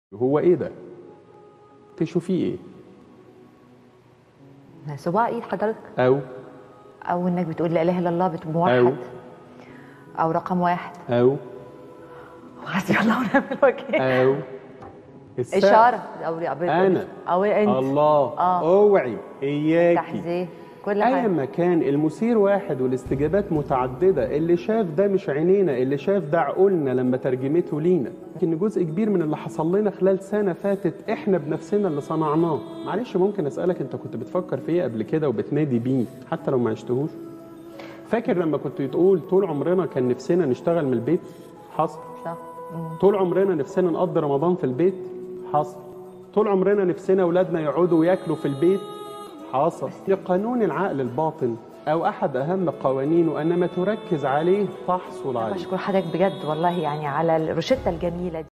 هو ايه ده تشوفيه ايه صباع ايد حضرتك او او انك بتقول لا اله الا الله بت- أو. موحد او رقم واحد او حسبي الله ونعم الوكيل او السقف. اشاره او أنا. او انت الله آه. اوعي اياكي تحذير كل اي حاجه مكان المثير واحد والاستجابات متعدده اللي شاف ده مش عينينا اللي شاف ده عقولنا لما ترجمته لينا لكن جزء كبير من اللي حصل لنا خلال سنه فاتت احنا بنفسنا اللي صنعناه معلش ممكن اسالك انت كنت بتفكر في ايه قبل كده وبتنادي بيه حتى لو ما عشتهوش فاكر لما كنت تقول طول عمرنا كان نفسنا نشتغل من البيت حصل صح مم. طول عمرنا نفسنا نقضي رمضان في البيت حصل طول عمرنا نفسنا اولادنا يقعدوا وياكلوا في البيت حصل قانون العقل الباطن او احد اهم قوانينه ان ما تركز عليه تحصل عليه بشكر حضرتك بجد والله يعني على الروشته الجميله دي